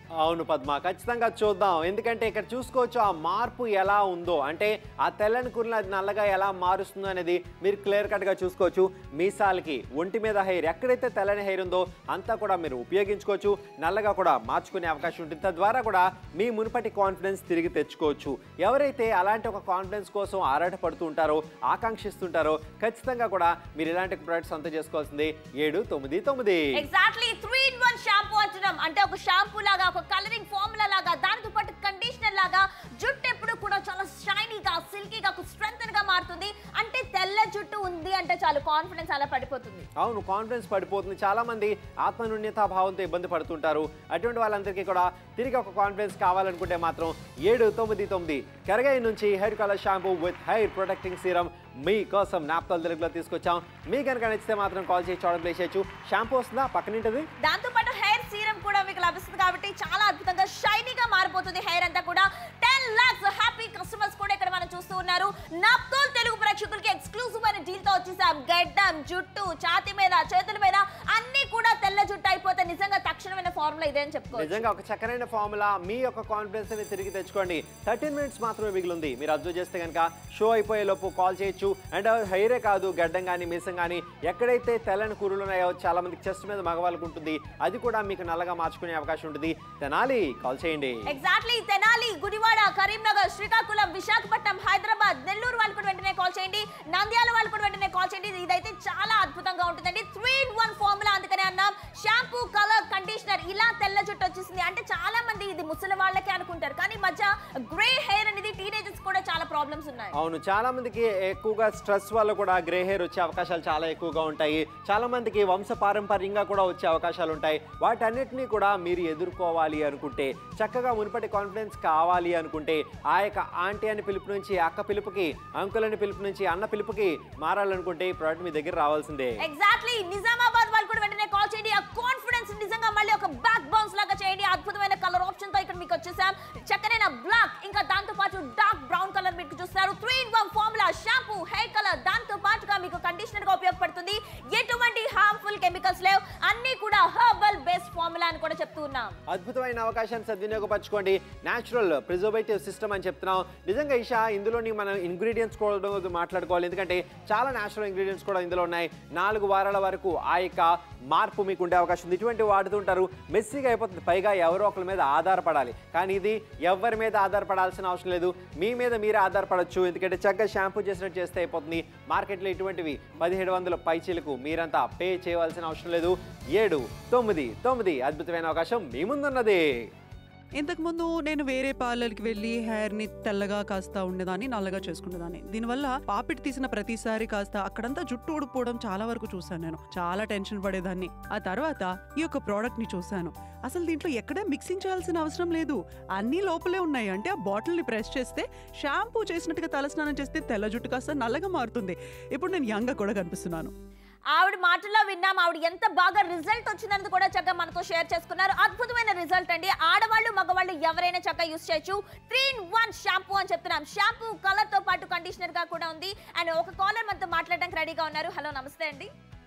అవును పద్మ ఖచ్చితంగా చూద్దాం ఎందుకంటే ఇక్కడ చూసుకోవచ్చు ఆ మార్పు ఎలా ఉందో అంటే ఆ తెల్లని కుర్రని అది నల్లగా ఎలా మారుస్తుందో అనేది మీరు క్లియర్ కట్గా చూసుకోవచ్చు మీసాలకి ఒంటి మీద హెయిర్ ఎక్కడైతే తెల్లని హెయిర్ ఉందో అంతా కూడా మీరు ఉపయోగించుకోవచ్చు నల్లగా కూడా మార్చుకునే అవకాశం ఉంటుంది తద్వారా కూడా మీ మునుపటి కాన్ఫిడెన్స్ తిరిగి తెచ్చుకోవచ్చు ఎవరైతే అలాంటి ఒక కాన్ఫిడెన్స్ కోసం ఆరాటపడుతూ ఉంటారో ఆకాంక్షిస్తుంటారో ఖచ్చితంగా కూడా మీరు ఇలాంటి ప్రొడక్ట్స్ అంతా చేసుకోవాల్సింది ఏడు తొమ్మిది తొమ్మిది exactly three in one shampoo అంటున్నాం అంటే ఒక షాంపూ లాగా ఒక కలరింగ్ ఫార్ములా లాగా దానితో పాటు కండిషనర్ లాగా జుట్టు ఎప్పుడు కూడా చాలా షైనీగా సిల్కీగా స్ట్రెంగ్ గా మారుతుంది అంటే తెల్ల జుట్టు ఉంది అంటే చాలు కాన్ఫిడెన్స్ అలా పడిపోతుంది అవును కాన్ఫిడెన్స్ పడిపోతుంది చాలా మంది ఆత్మన్యూన్యతా భావంతో ఇబ్బంది పడుతుంటారు అటువంటి వాళ్ళందరికీ కూడా తిరిగి ఒక కాన్ఫిడెన్స్ కావాలనుకుంటే మాత్రం ఏడు తొమ్మిది తొమ్మిది కెరగై నుంచి hair colour shampoo with hair protecting serum మీ కోసం నాప్తల్ తెలుగులో తీసుకొచ్చాం మీ కనుక నచ్చితే మాత్రం కాల్ చేసి ఆర్డర్ ప్లేస్ చేయొచ్చు షాంపూ వస్తుందా పక్కనింటది దాంతో పాటు హెయిర్ సీరం కూడా మీకు లభిస్తుంది కాబట్టి చాలా అద్భుతంగా షైనీగా మారిపోతుంది హెయిర్ అంతా కూడా టెన్ లాక్స్ హ్యాపీ కస్టమర్స్ కూడా ఇక్కడ మనం చూస్తూ ఉన్నారు నాప్తోల్ తెలుగు ప్రేక్షకులకి ఎక్స్క్లూజివ్ అయిన డీల్ తో వచ్చేసాం గడ్డం జుట్టు ఛాతి మీద చేతుల మీద అన్ని కూడా తెల్ల జుట్టు అయిపోతే నిజంగా తక్షణమైన ఫార్ములా ఇదే అని చెప్పుకోవచ్చు నిజంగా ఒక చక్కనైన ఫార్ములా మీ యొక్క కాన్ఫిడెన్స్ ని తిరిగి తెచ్చుకోండి థర్టీన్ మినిట్స్ మాత్రమే మిగిలింది మీరు అబ్జర్వ్ చేస్తే కనుక షో అయిపోయే లోపు కాల్ చేయొచ్చు అండ్ హెయిరే కాదు గడ్డం కానీ మీసం కానీ ఎక్కడైతే తెల్లని కూరలు ఉన్నాయో చాలా మందికి చెస్ట్ మీద మగవాళ్ళకు ఉంటుంది అది కూడా మీకు నల్లగా మార్చుకునే అవకాశం ఉంటుంది తెనాలి కాల్ చేయండి ఎగ్జాక్ట్లీ తెనాలి గుడివాడ కరీంనగర్ శ్రీకాకుళం విశాఖపట్నం హైదరాబాద్ నెల్లూరు వాళ్ళు కూడా వెంటనే కాల్ చేయండి నంద్యాల వాళ్ళు కూడా వెంటనే కాల్ చేయండి ఇదైతే చాలా అద్భుతంగా ఉంటుందండి త్రీ ఇన్ వన్ ఫార్ములా అందుకనే అన్నాం షాంపూ కలర్ కండిషనర్ ఇలా తెల్ల జుట్టు వచ్చేసింది అంటే చాలా మంది ఇది ముసలి వాళ్ళకే అనుకుంటారు కానీ ఈ మధ్య గ్రే హెయిర్ అనేది టీనేజర్స్ కూడా చాలా ప్రాబ్లమ్స్ ఉన్నాయి అవును చాలా మందికి ఎక్కువగా స్ట్రెస్ వల్ల కూడా గ్రే హెయిర్ వచ్చే అవకాశాలు చాలా ఎక్కువగా ఉంటాయి చాలా మందికి వంశ పారంపర్యంగా కూడా వచ్చే అవకాశాలు ఉంటాయి వాటన్నిటినీ కూడా మీరు ఎదుర్కోవాలి అనుకుంటే చక్కగా మునుపటి కాన్ఫిడెన్స్ కావాలి అనుకుంటే ఆ యొక్క ఆంటీ అని పిలుపు నుంచి అక్క పిలుపుకి అంకుల్ అని పిలుపు నుంచి అన్న పిలుపుకి మారాలనుకుంటే ఈ ప్రోడక్ట్ మీ దగ్గర రావాల్సిందే ఎగ్జాక్ట్లీ నిజామాబాద్ వాళ్ళు కూడా వెంటనే కాల్ చేయండి ఆ కాన్ఫిడెన్స్ నిజంగా మళ్ళీ ఒక బ్యాక్ బౌన్స్ లాగా చేయండి అద్భుతమైన కలర్ ఆప్షన్ తో ఇక్కడ మీకు వచ్చేసాం చక్కనైన బ్లాక్ ఇంకా దాంతో పాటు డార్క్ బ్రౌన్ కలర్ మీకు చూస్తారు three in one formula shampoo hair colour దాంతో పాటుగా మీకు కండిషనర్ గా ఉపయోగపడుతుంది ఎటువంటి హార్మ్ఫుల్ కెమికల్స్ లేవు అన్ని కూడా హర్బల్ బేస్డ్ ఫార్ములా అని కూడా చెప్తూ ఉన్నాం అద్భుతమైన అవకాశాన్ని సద్వినియోగపరచుకోండి న్యాచురల్ ప్రిజర్వేటివ్ సిస్టమ్ అని చెప్తున్నాం నిజంగా ఈషా ఇందులోని మనం ఇంగ్రీడియంట్స్ కూడా మాట్లాడుకోవాలి ఎందుకంటే చాలా న్యాచురల్ ఇంగ్రీడియంట్స్ కూడా ఇందులో ఉన్నాయి నాలుగు వారాల వరకు ఆ యొక్క మార్పు మీకు ఉండే అవకాశం ఉంది ఇటువంటి వాడుతుంటారు మెస్సీగా అయిపోతుంది పైగా ఎవరో ఒకరి మీద ఆధారపడాలి కానీ ఇది ఎవరి మీద ఆధారపడాల్సిన అవసరం లేదు మీ మీద మీరే ఆధారపడచ్చు ఎందుకంటే చక్కగా షాంపూ చేసినట్టు చేస్తే అయిపోతుంది మార్కెట్లో ఇటువంటివి పదిహేడు వందల పైచీలకు మీరంతా పే చేయవలసిన అవసరం లేదు ఏడు తొమ్మిది తొమ్మిది అద్భుతమైన అవకాశం మీ ముందున్నది ఇంతకుముందు నేను వేరే పార్లర్కి వెళ్ళి హెయిర్ని తెల్లగా కాస్త ఉండేదాన్ని నల్లగా చేసుకునేదాన్ని దీనివల్ల పాపిటి తీసిన ప్రతిసారి కాస్త అక్కడంతా జుట్టు ఊడిపోవడం చాలా వరకు చూశాను నేను చాలా టెన్షన్ పడేదాన్ని ఆ తర్వాత ఈ యొక్క ప్రోడక్ట్ ని చూశాను అసలు దీంట్లో ఎక్కడ మిక్సింగ్ చేయాల్సిన అవసరం లేదు అన్ని లోపలే ఉన్నాయి అంటే ఆ బాటిల్ ని ప్రెస్ చేస్తే షాంపూ చేసినట్టుగా తలస్నానం చేస్తే తెల్ల జుట్టు కాస్త నల్లగా మారుతుంది ఇప్పుడు నేను యంగ్ కూడా కనిపిస్తున్నాను ఆవిడ మాటల్లో విన్నాం ఆవిడ ఎంత బాగా రిజల్ట్ వచ్చిందని కూడా చక్కగా మనతో షేర్ చేసుకున్నారు అద్భుతమైన రిజల్ట్ అండి ఆడవాళ్ళు మగవాళ్ళు ఎవరైనా చక్కగా యూస్ చేయొచ్చు త్రీ ఇన్ వన్ షాంపూ అని చెప్తున్నాం షాంపూ కలర్ తో పాటు కండిషనర్ గా కూడా ఉంది అండ్ ఒక కాలర్ మనతో మాట్లాడడానికి రెడీగా ఉన్నారు హలో నమస్తే అండి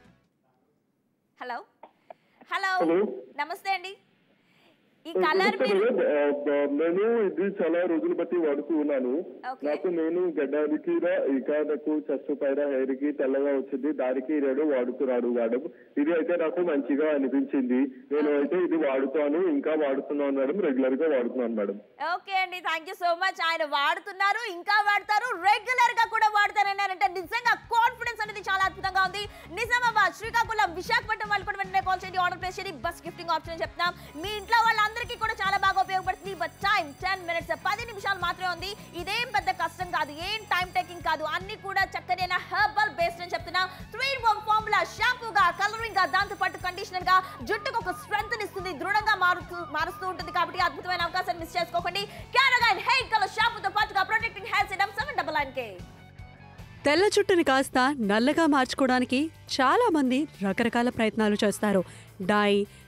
హలో హలో Hello. నమస్తే అండి ఈ కలర్ మీరు నేను ఇది చాలా రోజులు బట్టి వాడుతూ ఉన్నాను Okay. నాకు నేను గడ్డానికి ఇక నాకు చెస్ట్ పైన హెయిర్ కి తెల్లగా వచ్చింది దానికి నేను వాడుతున్నాడు మేడం ఇది అయితే నాకు మంచిగా అనిపించింది నేను అయితే ఇది వాడుతాను ఇంకా వాడుతున్నాను మేడం రెగ్యులర్ గా వాడుతున్నాను మేడం ఓకే అండి థ్యాంక్ యూ సో మచ్ ఆయన వాడుతున్నారు ఇంకా వాడతారు రెగ్యులర్ గా కూడా వాడతారన్నారంటే నిజంగా కాన్ఫిడెన్స్ అనేది చాలా అద్భుతంగా ఉంది నిజామాబాద్ శ్రీకాకుళం విశాఖపట్నం వాళ్ళు కూడా వెంటనే కాల్ చేయండి ఆర్డర్ ప్లేస్ చేయండి బస్ గిఫ్టింగ్ ఆప్షన్ చెప్తాం మీ ఇంట్లో వాళ్ళందరికీ కూడా చాలా బాగా ఉపయోగపడుతుంది బట్ టైం టెన్ మినిట్స్ పది నిమిషాలు మాత్రమే ఉంది ఇదేం పెద్ద కష్టం కాదు ఏం టైం టేకింగ్ కాదు అన్ని కూడా చక్కనైన హెర్బల్ బేస్డ్ అని చెప్తున్నా త్రీ వన్ ఫార్ములా షాంపూగా కలరింగ్ గా దాంతో పాటు కండిషనర్ గా జుట్టుకు ఒక స్ట్రెంత్ ఇస్తుంది దృఢంగా మారుతూ మారుస్తూ ఉంటుంది కాబట్టి అద్భుతమైన అవకాశాన్ని మిస్ చేసుకోకండి క్యారగైన్ హెయిర్ కలర్ షాంపూతో పాటుగా protecting hair serum seven double nine కే తెల్ల జుట్టుని కాస్త నల్లగా మార్చుకోవడానికి చాలా మంది రకరకాల ప్రయత్నాలు చేస్తారు డై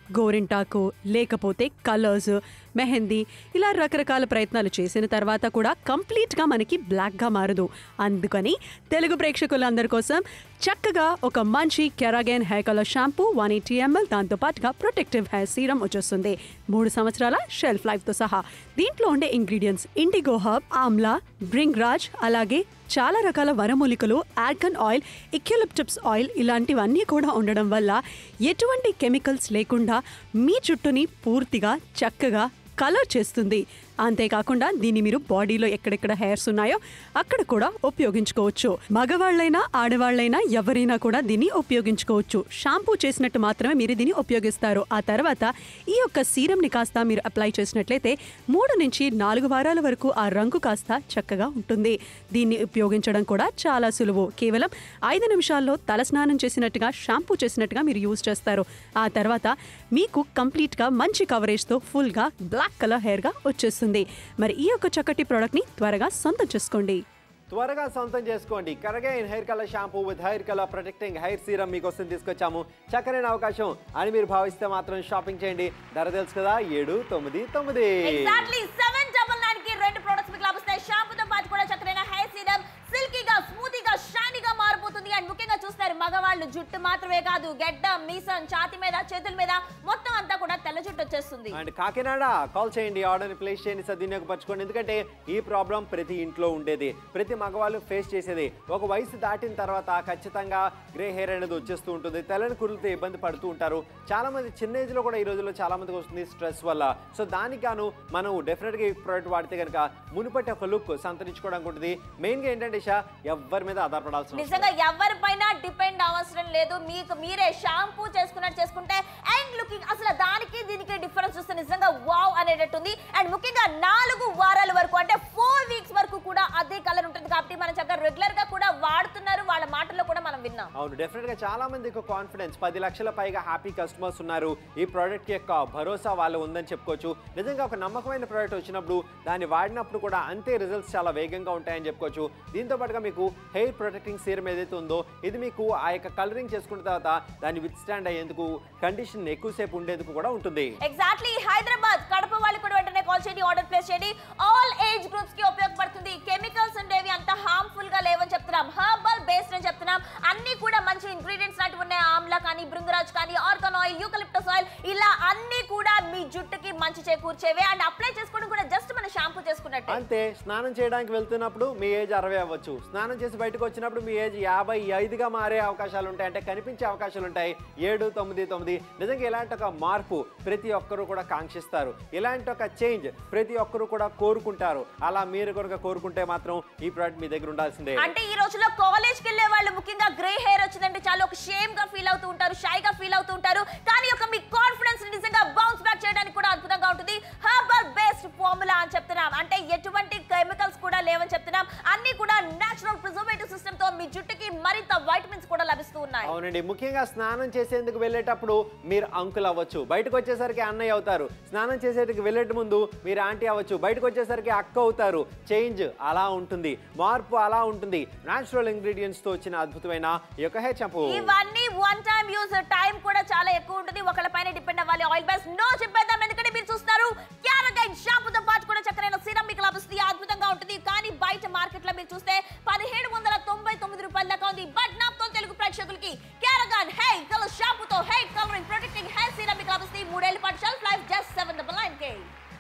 గోరింటాకు లేకపోతే కలర్స్ మెహందీ ఇలా రకరకాల ప్రయత్నాలు చేసిన తర్వాత కూడా కంప్లీట్గా మనకి బ్లాక్గా మారదు అందుకని తెలుగు ప్రేక్షకులందరి కోసం చక్కగా ఒక మంచి Keragain hair colour shampoo one eighty ML దాంతో పాటుగా ప్రొటెక్టివ్ హెయిర్ సీరం వచ్చేస్తుంది మూడు సంవత్సరాల షెల్ఫ్ లైఫ్తో సహా దీంట్లో ఉండే ingredients indigo herb amla bhringraj అలాగే చాలా రకాల వరమూలికలు ఆల్కన్ ఆయిల్ ఇక్యులిప్టిప్స్ ఆయిల్ ఇలాంటివన్నీ కూడా ఉండడం వల్ల ఎటువంటి కెమికల్స్ లేకుండా మీ జుట్టుని పూర్తిగా చక్కగా కలర్ చేస్తుంది అంతేకాకుండా దీన్ని మీరు బాడీలో ఎక్కడెక్కడ హెయిర్స్ ఉన్నాయో అక్కడ కూడా ఉపయోగించుకోవచ్చు మగవాళ్ళైనా ఆడవాళ్ళైనా ఎవరైనా కూడా దీన్ని ఉపయోగించుకోవచ్చు షాంపూ చేసినట్టు మాత్రమే మీరు దీన్ని ఉపయోగిస్తారు ఆ తర్వాత ఈ యొక్క సీరంని కాస్త మీరు అప్లై చేసినట్లయితే మూడు నుంచి నాలుగు వారాల వరకు ఆ రంగు కాస్త చక్కగా ఉంటుంది దీన్ని ఉపయోగించడం కూడా చాలా సులువు కేవలం ఐదు నిమిషాల్లో తల స్నానం చేసినట్టుగా షాంపూ చేసినట్టుగా మీరు యూజ్ చేస్తారు ఆ తర్వాత మీకు కంప్లీట్గా మంచి కవరేజ్తో ఫుల్గా బ్లాక్ కలర్ హెయిర్గా వచ్చేస్తుంది మరి ఈ యొక్క చక్కటి ప్రోడక్ట్ని త్వరగా సొంతం చేసుకోండి త్వరగా సొంతం చేసుకోండి Keragain hair colour shampoo with hair colour protecting hair serum మీకోసం తీసుకొచ్చాము చక్కనైన అవకాశం అని మీరు భావిస్తే మాత్రం షాపింగ్ చేయండి ధర తెలుసు కదా ఏడు తొమ్మిది తొమ్మిది ఎగ్జాక్ట్లీ సెవెన్ డబల్ నైన్ కి రెండు ప్రొడక్ట్స్ మీకు లభిస్తాయి షాంపూతో పాటు కూడా చక్కనైన హెయిర్ సీరం సిల్కీగా స్మూతీగా షైనీగా మారిపోతుంది అండ్ ముఖ్యంగా చూస్తారు మగవాళ్ళు జుట్టు మాత్రమే కాదు గెడ్డ మీసం ఛాతి మీద చేతుల మీద మొత్తం అంతా కూడా తెల్ల జుట్టు వచ్చేస్తుంది అండ్ కాకినాడ కాల్ చేయండి ఆర్డర్ని ప్లేస్ చేయండి సద్వినియోగపరచుకోండి ఎందుకంటే ఈ ప్రాబ్లం ప్రతి ఇంట్లో ఉండేది ప్రతి మగవాళ్ళు ఫేస్ చేసేది ఒక వయసు దాటిన తర్వాత ఖచ్చితంగా గ్రే హెయిర్ అనేది వచ్చేస్తూ ఉంటుంది తెల్లని కురులతో ఇబ్బంది పడుతూ ఉంటారు చాలా మంది చిన్న ఏజ్ లో కూడా ఈ రోజుల్లో చాలా మందికి వస్తుంది స్ట్రెస్ వల్ల సో దానికి గాను మనం డెఫినెట్ గా ఈ ప్రోడక్ట్ వాడితే కనుక మునుపటి ఒక లుక్ సంతరించుకోవడానికి ఉంటుంది మెయిన్ గా ఏంటంటే షా ఎవ్వరి మీద ఆధారపడాల్సిన అవసరం నిజంగా ఎవరిపైన డిపెండ్ అవసరం లేదు మీకు మీరే షాంపూ చేసుకున్నట్టు చేసుకుంటే అండ్ లుకింగ్ అసలు దానికి దీనికి డిఫరెన్స్ చూస్తే నిజంగా వావ్ అనేటట్టుంది అండ్ ముఖ్యంగా నాలుగు వారాల వరకు అంటే ఫోర్ వీక్స్ వరకు కూడా అదే కలర్ ఉంటుంది కాబట్టి మనం చక్కగా రెగ్యులర్ గా కూడా వాడుతున్నారు వాళ్ళ మాటల్లో కూడా మనం విన్నాం అవును డెఫినెట్ గా చాలా మందికి కాన్ఫిడెన్స్ పది లక్షల పైగా హ్యాపీ కస్టమర్స్ ఉన్నారు ఈ ప్రోడక్ట్ యొక్క భరోసా వాళ్ళు ఉందని చెప్పుకోవచ్చు నిజంగా ఒక నమ్మకమైన ప్రోడక్ట్ వచ్చినప్పుడు దాన్ని వాడినప్పుడు కూడా అంతే రిజల్ట్స్ చాలా వేగంగా ఉంటాయని చెప్పుకోవచ్చు దీంతో పాటుగా మీకు హెయిర్ ప్రొటెక్టింగ్ సీరం ఏదైతే ఉందో ఇది మీకు ఆ యొక్క కలరింగ్ చేసుకున్న తర్వాత దాన్ని విత్ స్టాండ్ అయ్యేందుకు కండిషన్ ఎక్కువసేపు ఉండేందుకు కూడా ఉంటుంది ఎగ్జాక్ట్లీ హైదరాబాద్ కడప వాళ్ళు కూడా వెంటనే కాల్ చేయండి ఆర్డర్ ప్లేస్ చేయండి ఆల్ ఏజ్ గ్రూప్స్ కి ఉపయోగపడుతుంది కెమికల్స్ ఉండేవి అంత హార్మ్ఫుల్ గా లేవని చెప్తున్నాం హర్బల్ బేస్డ్ అని చెప్తున్నాం అన్ని కూడా మంచి ఇంగ్రీడియంట్స్ లాంటివి ఉన్నాయి ఆమ్లా కానీ బృంగరాజ్ కానీ ఆర్గాన్ ఆయిల్ యూకలిప్టస్ ఆయిల్ ఇలా అన్ని కూడా మీ జుట్టుకి మంచి చేకూర్చేవి అండ్ అప్లై చేసుకోవడం కూడా జస్ట్ మన షాంపూ చేసుకున్నట్టే అంతే స్నానం చేయడానికి వెళ్తున్నప్పుడు మీ ఏజ్ అరవై అవ్వచ్చు స్నానం చేసి బయటకు వచ్చినప్పుడు మీ ఏజ్ యాభై ఐదుగా మారే అవకాశాలు ఉంటాయి అంటే కనిపించే అవకాశాలు ఉంటాయి ఏడు తొమ్మిది తొమ్మిది నిజంగా ఇలాంటి ఒక మార్పు ప్రతి ఒక్కరూ కూడా కాంక్షిస్తారు ఇలాంటి ఒక చేంజ్ ప్రతి ఒక్కరూ కూడా కోరుకుంటారు అలా మీరు కనుక కోరుకుంటే మాత్రం ఈ ప్రోడక్ట్ మీ దగ్గర ఉండాల్సిందే అంటే ఈ రోజుల్లో కాలేజ్ కి వెళ్ళే వాళ్ళు ముఖ్యంగా గ్రే హెయిర్ వచ్చిందంటే చాలా ఒక షేమ్ గా ఫీల్ అవుతూ ఉంటారు షై గా ఫీల్ అవుతూ ఉంటారు కానీ ఒక మీ కాన్ఫిడెన్స్ నిజంగా బౌన్స్ బ్యాక్ చేయడానికి కూడా అద్భుతంగా ఉంటుంది హర్బల్ బేస్డ్ ఫార్ములా అని చెప్తున్నాం అంటే ఎటువంటి కెమికల్స్ కూడా లేవని చెప్తున్నాం అన్ని కూడా నేచురల్ ప్రిజర్వేటివ్ సిస్టమ్ తో మీ జుట్టుకి మరింత వైటమిన్స్ కూడా లభిస్తూ ఉన్నాయి అవునండి ముఖ్యంగా స్నానం చేసేందుకు వెళ్ళేటప్పుడు మీరు అంకుల్ అవ్వచ్చు బయటకు వచ్చేసరికి అన్నయ్య అవుతారు స్నానం చేసేందుకు వెళ్ళే ముందు మీరు ఆంటీ అవ్వచ్చు బయటకు వచ్చేసరికి అక్క అవుతారు చేంజ్ అలా ఉంటుంది మార్పు అలా ఉంటుంది న్యాచురల్ ఇంగ్రీడియంట్స్ తో వచ్చిన అద్భుతమైన ఈ యొక్క హెయిర్ షాంపూ ఇవన్నీ వన్ టైం యూజ్ టైం కూడా చాలా ఎక్కువ ఉంటుంది ఒకళ్ళ పైన డిపెండ్ అవ్వాలి ఆయిల్ బేస్ నో చెప్పేద్దాం ఎందుకంటే మీరు చూస్తారు క్యారగైన్ షాంపూతో పాటు కూడా చక్కనైన సిరం మీకు లభిస్తుంది అద్భుతంగా ఉంటుంది కానీ బయట మార్కెట్ లో మీరు చూస్తే పదిహేడు వందల తొంభై తొమ్మిది రూపాయల దాకా ఉంది బట్ నాతో తెలుగు ప్రేక్షకులకి క్యారగాన్ హెయిర్ కలర్ షాంపూతో hair colouring protecting hair serum మీకు లభిస్తుంది మూడేళ్ల పాటు shelf life just seven double nine కే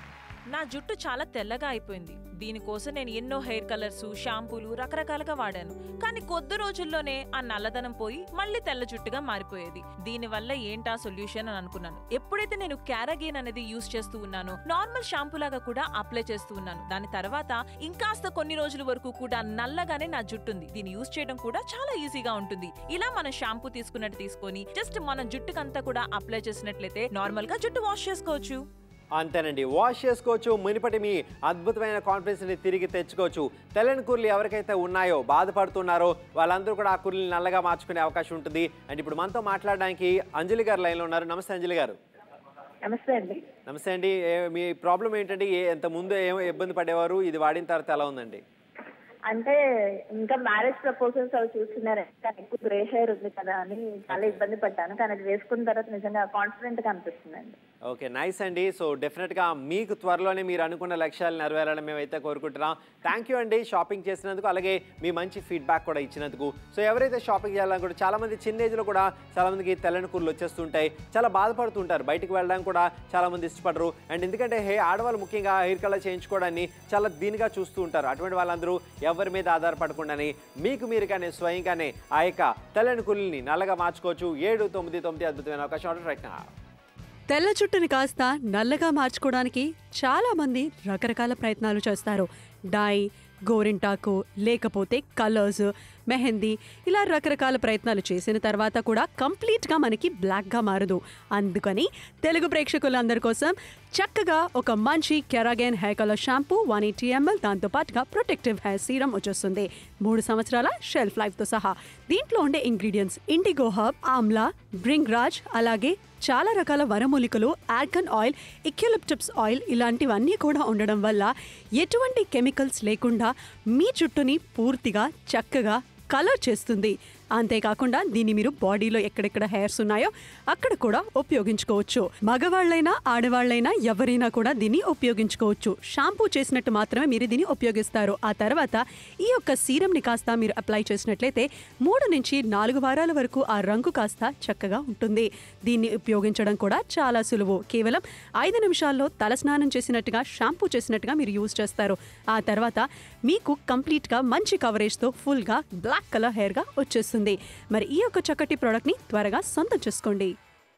నా జుట్టు చాలా తెల్లగా అయిపోయింది దీనికోసం నేను ఎన్నో హెయిర్ కలర్స్ షాంపూలు రకరకాలుగా వాడాను కానీ కొద్ది రోజుల్లోనే ఆ నల్లదనం పోయి మళ్ళీ తెల్ల జుట్టుగా మారిపోయేది దీనివల్ల ఏంటా సొల్యూషన్ అని అనుకున్నాను ఎప్పుడైతే నేను క్యారగేన్ అనేది యూస్ చేస్తూ ఉన్నానో నార్మల్ షాంపూ లాగా కూడా అప్లై చేస్తూ ఉన్నాను దాని తర్వాత ఇంకాస్త కొన్ని రోజుల వరకు కూడా నల్లగానే నా జుట్టు ఉంది దీన్ని యూస్ చేయడం కూడా చాలా ఈజీగా ఉంటుంది ఇలా మనం షాంపూ తీసుకున్నట్టు తీసుకొని జస్ట్ మన జుట్టుకంతా కూడా అప్లై చేసినట్లయితే నార్మల్ గా జుట్టు వాష్ చేసుకోవచ్చు అంతేనండి వాష్ చేసుకోవచ్చు మునిపటి మీ అద్భుతమైన కాన్ఫిడెన్స్ని తిరిగి తెచ్చుకోవచ్చు తెల్లని కుర్లు ఎవరికైతే ఉన్నాయో బాధపడుతున్నారో వాళ్ళందరూ కూడా ఆ కుర్లు నల్లగా మార్చుకునే అవకాశం ఉంటుంది అండ్ ఇప్పుడు మనతో మాట్లాడడానికి అంజలి గారు లైన్లో ఉన్నారు నమస్తే అంజలి గారు నమస్తే అండి నమస్తే అండి ఏ- మీ ప్రాబ్లం ఏంటంటే ఏ ఎంత ముందు ఏమో ఇబ్బంది పడేవారు ఇది వాడిన తర్వాత ఎలా ఉందండి అంటే ఇంకా మ్యారేజ్ ప్రపోజల్స్ అవి చూస్తున్నారు కానీ ఎక్కువ గ్రే హెయిర్ ఉంది కదా అని చాలా ఇబ్బంది పడ్డాను కానీ అది వేసుకున్న తర్వాత నిజంగా కాన్ఫిడెంట్ గా అనిపిస్తుందండి ఓకే నైస్ అండి సో డెఫినెట్గా మీకు త్వరలోనే మీరు అనుకున్న లక్ష్యాలు నెరవేరాలని మేమైతే కోరుకుంటున్నాం థ్యాంక్ యూ అండి షాపింగ్ చేసినందుకు అలాగే మీ మంచి ఫీడ్బ్యాక్ కూడా ఇచ్చినందుకు సో ఎవరైతే షాపింగ్ చేయాలనుకుంటే చాలా మంది చిన్న ఏజ్లో కూడా చాలా మందికి తెల్లని కూరలు వచ్చేస్తుంటాయి చాలా బాధపడుతుంటారు బయటికి వెళ్ళడానికి కూడా చాలా మంది ఇష్టపడరు అండ్ ఎందుకంటే హే ఆడవాళ్ళు ముఖ్యంగా హెయిర్ కలర్ చేయించుకోవడాన్ని చాలా దీనిగా చూస్తూ ఉంటారు అటువంటి వాళ్ళందరూ ఎవరి మీద ఆధారపడకుండానే మీకు మీరుగానే స్వయంగానే ఆ యొక్క తెల్లని కూరల్ని నల్లగా మార్చుకోవచ్చు ఏడు తొమ్మిది తొమ్మిది అద్భుతమైన అవకాశం ఆర్డర్ రైట్ నా తెల్ల జుట్టుని కాస్త నల్లగా మార్చుకోవడానికి చాలా మంది రకరకాల ప్రయత్నాలు చేస్తారు డై గోరింటాకు లేకపోతే కలర్స్ మెహందీ ఇలా రకరకాల ప్రయత్నాలు చేసిన తర్వాత కూడా కంప్లీట్గా మనకి బ్లాక్గా మారదు అందుకని తెలుగు ప్రేక్షకులందరి కోసం చక్కగా ఒక మంచి Keragain hair colour shampoo one eighty ML దాంతోపాటుగా ప్రొటెక్టివ్ హెయిర్ సీరం వచ్చేస్తుంది మూడు సంవత్సరాల షెల్ఫ్ లైఫ్తో సహా దీంట్లో ఉండే ingredients indigo herb amla bhringraj అలాగే చాలా రకాల వరమూలికలు ఆల్కన్ ఆయిల్ ఇక్యులిప్టిప్స్ ఆయిల్ ఇలాంటివన్నీ కూడా ఉండడం వల్ల ఎటువంటి కెమికల్స్ లేకుండా మీ జుట్టుని పూర్తిగా చక్కగా కలర్ చేస్తుంది అంతేకాకుండా దీన్ని మీరు బాడీలో ఎక్కడెక్కడ హెయిర్స్ ఉన్నాయో అక్కడ కూడా ఉపయోగించుకోవచ్చు మగవాళ్ళైనా ఆడవాళ్ళైనా ఎవరైనా కూడా దీన్ని ఉపయోగించుకోవచ్చు షాంపూ చేసినట్టు మాత్రమే మీరు దీన్ని ఉపయోగిస్తారు ఆ తర్వాత ఈ యొక్క సీరంని కాస్త మీరు అప్లై చేసినట్లయితే మూడు నుంచి నాలుగు వారాల వరకు ఆ రంగు కాస్త చక్కగా ఉంటుంది దీన్ని ఉపయోగించడం కూడా చాలా సులువు కేవలం ఐదు నిమిషాల్లో తలస్నానం చేసినట్టుగా షాంపూ చేసినట్టుగా మీరు యూజ్ చేస్తారు ఆ తర్వాత మీకు కంప్లీట్గా మంచి కవరేజ్తో ఫుల్గా బ్లాక్ కలర్ హెయిర్గా వచ్చేస్తుంది మరి ఈ యొక్క చక్కటి ప్రోడక్ట్ని త్వరగా సొంతం చేసుకోండి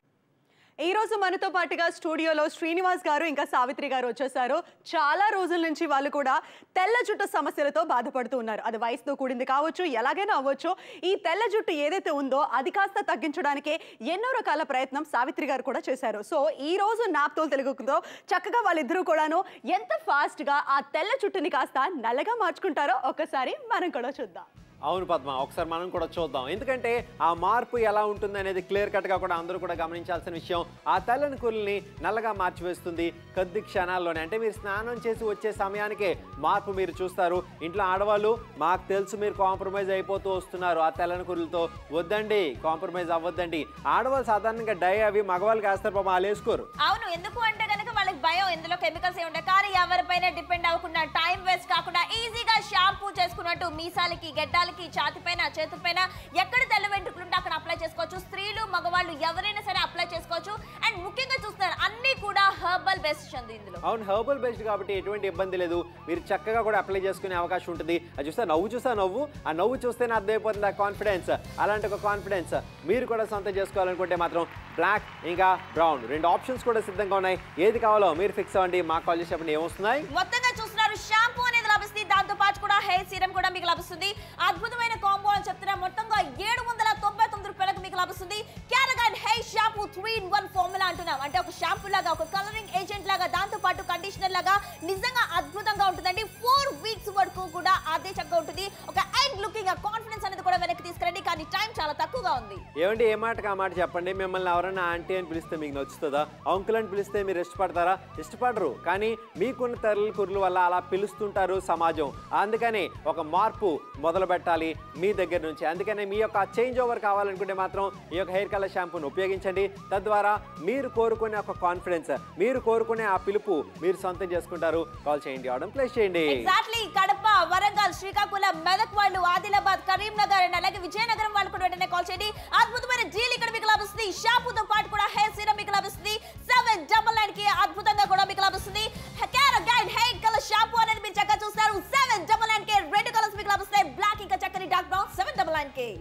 ఈ రోజు మనతో పాటుగా స్టూడియోలో శ్రీనివాస్ గారు ఇంకా సావిత్రి గారు వచ్చేసారు చాలా రోజుల నుంచి వాళ్ళు కూడా తెల్ల జుట్టు సమస్యలతో బాధపడుతూ ఉన్నారు అది వయసుతో కూడింది కావచ్చు ఎలాగైనా అవ్వచ్చు ఈ తెల్ల జుట్టు ఏదైతే ఉందో అది కాస్త తగ్గించడానికే ఎన్నో రకాల ప్రయత్నం సావిత్రి గారు కూడా చేశారు సో ఈ రోజు నాప్తోల్ తెలుగుతో చక్కగా వాళ్ళిద్దరూ కూడాను ఎంత ఫాస్ట్ గా ఆ తెల్ల జుట్టుని కాస్త నల్లగా మార్చుకుంటారో ఒకసారి మనం కూడా చూద్దాం అవును పద్మ ఒకసారి మనం కూడా చూద్దాం ఎందుకంటే ఆ మార్పు ఎలా ఉంటుంది అనేది క్లియర్ కట్గా కూడా అందరూ కూడా గమనించాల్సిన విషయం ఆ తెల్లని కూరల్ని నల్లగా మార్చివేస్తుంది కొద్ది క్షణాల్లోనే అంటే మీరు స్నానం చేసి వచ్చే సమయానికే మార్పు మీరు చూస్తారు ఇంట్లో ఆడవాళ్ళు మాకు తెలుసు మీరు కాంప్రమైజ్ అయిపోతూ వస్తున్నారు ఆ తెల్లని కూరలతో వద్దండి కాంప్రమైజ్ అవ్వద్దండి ఆడవాళ్ళు సాధారణంగా డై అవి మగవాళ్ళకి వేస్తారు పాపం వాళ్ళు వేసుకోరు అవును ఎందుకు అంటే కనుక వాళ్ళకి భయం ఇందులో కెమికల్స్ ఏ ఉంటాయి కానీ ఎవరిపైన డిపెండ్ అవ్వకుండా టైం వేస్ట్ కాకుండా ఈజీగా షాంపూ చేసుకున్నట్టు మీసాలకి గెడ్డాలకి ఛాతి పైన చేతి పైన ఎక్కడ తెల్ల వెంట్రుకలు ఉంటే అక్కడ అప్లై చేసుకోవచ్చు స్త్రీలు మగవాళ్ళు ఎవరైనా సరే అప్లై చేసుకోవచ్చు అండ్ ముఖ్యంగా చూస్తున్నారు అన్ని కూడా హెర్బల్ బేస్డ్ ఉంది ఇందులో అవును హెర్బల్ బేస్డ్ కాబట్టి ఎటువంటి ఇబ్బంది లేదు మీరు చక్కగా కూడా అప్లై చేసుకునే అవకాశం ఉంటుంది అది చూస్తే నవ్వు చూసా నవ్వు ఆ నవ్వు చూస్తేనే అర్థమైపోతుంది ఆ కాన్ఫిడెన్స్ అలాంటి ఒక కాన్ఫిడెన్స్ మీరు కూడా సొంతం చేసుకోవాలనుకుంటే మాత్రం బ్లాక్ ఇంకా బ్రౌన్ రెండు ఆప్షన్స్ కూడా సిద్ధంగా ఉన్నాయి ఏది కావాలో మీరు ఫిక్స్ అవ్వండి మా కాల్ చేసినప్పుడు ఏమొస్తున్నాయి మొత్తంగా చూస్తున్నారు షాంపూ అనేది లభిస్తుంది దాంతో పాటు కూడా హెయిర్ సీరం కూడా మీకు లభిస్తుంది అద్భుతమైన కాంబో అని చెప్తున్నా మొత్తంగా ఏడు వందల తొంభై తొమ్మిది రూపాయలకు మీకు లభిస్తుంది Keragain hair shampoo three in one formula అంటున్నాం అంటే ఒక షాంపూ లాగా ఒక కలరింగ్ ఏజెంట్ లాగా దాంతో పాటు కండిషనర్ లాగా నిజంగా అద్భుతంగా ఉంటుందండి ఫోర్ వీక్స్ వరకు కూడా అదే చక్కగా ఉంటుంది ఒక ఎండ్ లుకింగ్ కాన్ఫిడెన్స్ అనేది కూడా వెనక్కి తీసుకురండి కానీ టైం చాలా తక్కువగా ఉంది ఏమండి ఏ మాటకి ఆ మాట చెప్పండి మిమ్మల్ని ఎవరైనా ఆంటీ అని పిలిస్తే మీకు నచ్చుతుందా అంకుల్ అని పిలిస్తే మీరు ఇష్టపడతారా ఇష్టపడరు కానీ మీకున్న తెరల కుర్ల వల్ల అలా పిలుస్తుంటారు సమాజం అందుకని ఒక మార్పు మొదలు పెట్టాలి మీ దగ్గర నుంచి అందుకనే మీ యొక్క చేంజ్ ఓవర్ కావాలనుకుంటే మాత్రం ఈ యొక్క హెయిర్ కలర్ షాంపూను ఉపయోగించండి తద్వారా మీరు కోరుకునే ఒక కాన్ఫిడెన్స్ మీరు కోరుకునే ఆ పిలుపు మీరు సొంతం చేసుకుంటారు కాల్ చేయండి ఆర్డర్ ప్లేస్ చేయండి ఎగ్జాక్ట్లీ కడప వరంగల్ శ్రీకాకుళం మెదక్ వాళ్ళు ఆదిలాబాద్ కరీంనగర్ అండ్ అలాగే విజయనగరం వాళ్ళు కూడా వెంటనే కాల్ చేయండి అద్భుతమైన జీల్ ఇక్కడ మీకు లభిస్తుంది షాంపూతో పాటు కూడా హెయిర్ సీరం మీకు లభిస్తుంది సెవెన్ డబల్ నైన్ కి అద్భుతంగా కూడా మీకు లభిస్తుంది Keragain hair colour shampoo అనేది మీరు చక్కగా చూస్తారు సెవెన్ డబల్ నైన్ కే రెండు కలర్స్ మీకు లభిస్తాయి బ్లాక్ ఇంకా చక్కని dark brown seven double nine కే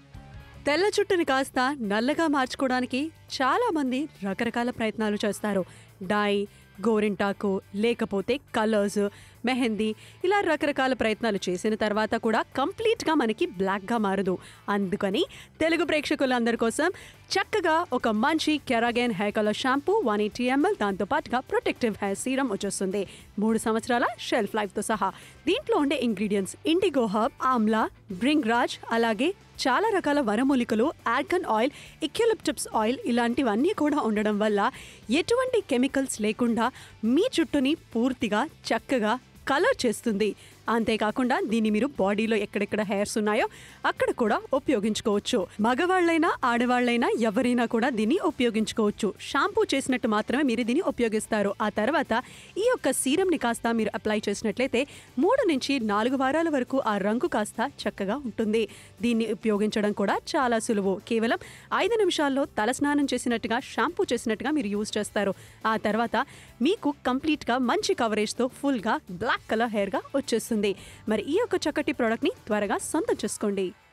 తెల్ల జుట్టుని కాస్త నల్లగా మార్చుకోవడానికి చాలా మంది రకరకాల ప్రయత్నాలు చేస్తారు డై గోరింటాకు లేకపోతే కలర్స్ మెహందీ ఇలా రకరకాల ప్రయత్నాలు చేసిన తర్వాత కూడా కంప్లీట్గా మనకి బ్లాక్గా మారదు అందుకని తెలుగు ప్రేక్షకులందరి కోసం చక్కగా ఒక మంచి Keragain hair colour shampoo one eighty ML దాంతోపాటుగా ప్రొటెక్టివ్ హెయిర్ సీరం వచ్చేస్తుంది మూడు సంవత్సరాల షెల్ఫ్ లైఫ్తో సహా దీంట్లో ఉండే ingredients indigo herb amla bhringraj అలాగే చాలా రకాల వరమూలికలు ఆల్కన్ ఆయిల్ ఇక్యులిప్టిప్స్ ఆయిల్ ఇలాంటివన్నీ కూడా ఉండడం వల్ల ఎటువంటి కెమికల్స్ లేకుండా మీ జుట్టుని పూర్తిగా చక్కగా కలర్ చేస్తుంది అంతేకాకుండా దీన్ని మీరు బాడీలో ఎక్కడెక్కడ హెయిర్స్ ఉన్నాయో అక్కడ కూడా ఉపయోగించుకోవచ్చు మగవాళ్ళైనా ఆడవాళ్ళైనా ఎవరైనా కూడా దీన్ని ఉపయోగించుకోవచ్చు షాంపూ చేసినట్టు మాత్రమే మీరు దీన్ని ఉపయోగిస్తారు ఆ తర్వాత ఈ యొక్క సీరంని కాస్త మీరు అప్లై చేసినట్లయితే మూడు నుంచి నాలుగు వారాల వరకు ఆ రంగు కాస్త చక్కగా ఉంటుంది దీన్ని ఉపయోగించడం కూడా చాలా సులువు కేవలం ఐదు నిమిషాల్లో తల స్నానం చేసినట్టుగా షాంపూ చేసినట్టుగా మీరు యూజ్ చేస్తారు ఆ తర్వాత మీకు కంప్లీట్గా మంచి కవరేజ్తో ఫుల్గా బ్లాక్ కలర్ హెయిర్గా వచ్చేస్తుంది మరి ఈ యొక్క చక్కటి ప్రోడక్ట్ని త్వరగా సొంతం చేసుకోండి